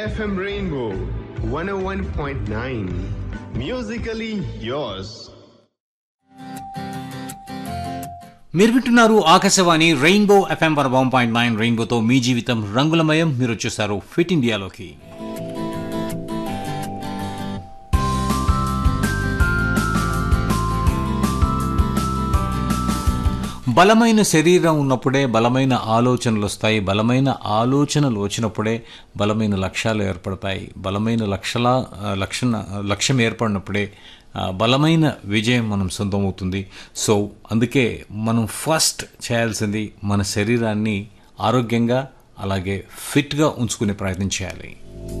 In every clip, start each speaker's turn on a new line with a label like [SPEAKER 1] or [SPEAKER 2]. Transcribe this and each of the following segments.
[SPEAKER 1] FM Rainbow 101.9. Musically yours.
[SPEAKER 2] మీరు వింటున్నారు Akashvani rainbow FM one one point nine రెయిన్బోతో మీ జీవితం రంగులమయం మీరు వచ్చేసారు ఫిట్ ఇండియాలోకి బలమైన శరీరం ఉన్నప్పుడే బలమైన ఆలోచనలు వస్తాయి బలమైన ఆలోచనలు వచ్చినప్పుడే బలమైన లక్ష్యాలు ఏర్పడతాయి బలమైన లక్షల లక్షణ లక్ష్యం ఏర్పడినప్పుడే ఆ, బలమైన విజయం మనం సొంతమవుతుంది సో అందుకే మనం ఫస్ట్ చేయాల్సింది మన శరీరాన్ని ఆరోగ్యంగా అలాగే ఫిట్గా ఉంచుకునే ప్రయత్నం చేయాలి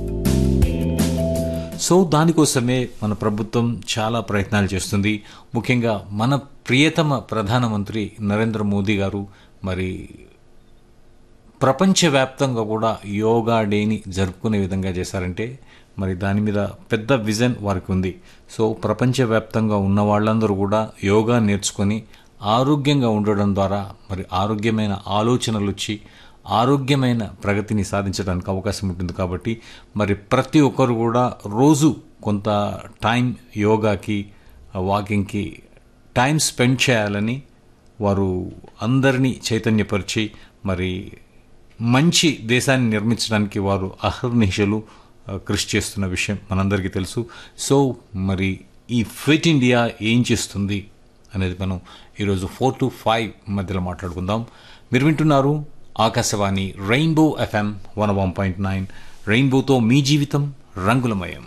[SPEAKER 2] సో దానికోసమే మన ప్రభుత్వం చాలా ప్రయత్నాలు చేస్తుంది ముఖ్యంగా మన ప్రియతమ ప్రధానమంత్రి నరేంద్ర మోదీ గారు మరి ప్రపంచవ్యాప్తంగా కూడా యోగా డేని జరుపుకునే విధంగా చేశారంటే మరి దాని మీద పెద్ద విజన్ వారికి ఉంది సో ప్రపంచవ్యాప్తంగా ఉన్న వాళ్ళందరూ కూడా యోగా నేర్చుకొని ఆరోగ్యంగా ఉండడం ద్వారా మరి ఆరోగ్యమైన ఆలోచనలు వచ్చి ఆరోగ్యమైన ప్రగతిని సాధించడానికి అవకాశం ఉంటుంది కాబట్టి మరి ప్రతి ఒక్కరు కూడా రోజు కొంత టైం యోగాకి వాకింగ్కి టైం స్పెండ్ చేయాలని వారు అందరినీ చైతన్యపరిచి మరి మంచి దేశాన్ని నిర్మించడానికి వారు అహర్నిశలు ఆ, కృషి చేస్తున్న విషయం మనందరికీ తెలుసు సో మరి ఈ ఫిట్ ఇండియా ఏం చేస్తుంది అనేది మనం ఈరోజు ఫోర్ టు ఫైవ్ మధ్యలో మాట్లాడుకుందాం మీరు వింటున్నారు Akashvani rainbow FM one one point nine రెయిన్బోతో మీ జీవితం రంగులమయం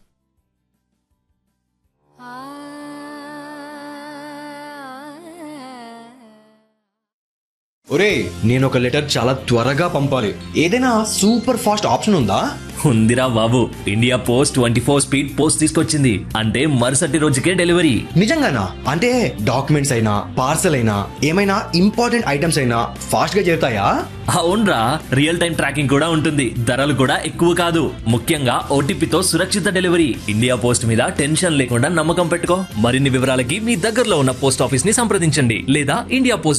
[SPEAKER 3] ఒరే నేను ఒక లెటర్ చాలా త్వరగా పంపాలి ఏదైనా సూపర్ ఫాస్ట్ ఆప్షన్ ఉందా
[SPEAKER 4] ఉందిరా బాబు India post twenty four speed post తీసుకొచ్చింది అంటే మరుసటి రోజుకే డెలివరీ
[SPEAKER 3] నిజంగానా అంటే డాక్యుమెంట్స్ అయినా పార్సల్ అయినా ఏమైనా ఇంపార్టెంట్ ఐటమ్స్ అయినా ఫాస్ట్ గా చేరుతాయా
[SPEAKER 4] అవునరా రియల్ టైం ట్రాకింగ్ కూడా ఉంటుంది ధరలు కూడా ఎక్కువ కాదు ముఖ్యంగా ఓటీపీతో సురక్షిత డెలివరీ ఇండియా పోస్ట్ మీద టెన్షన్ లేకుండా నమ్మకం పెట్టుకో మరిన్ని వివరాలకి మీ దగ్గరలో ఉన్న పోస్ట్ ఆఫీస్ ని సంప్రదించండి లేదా ఇండియా పోస్ట్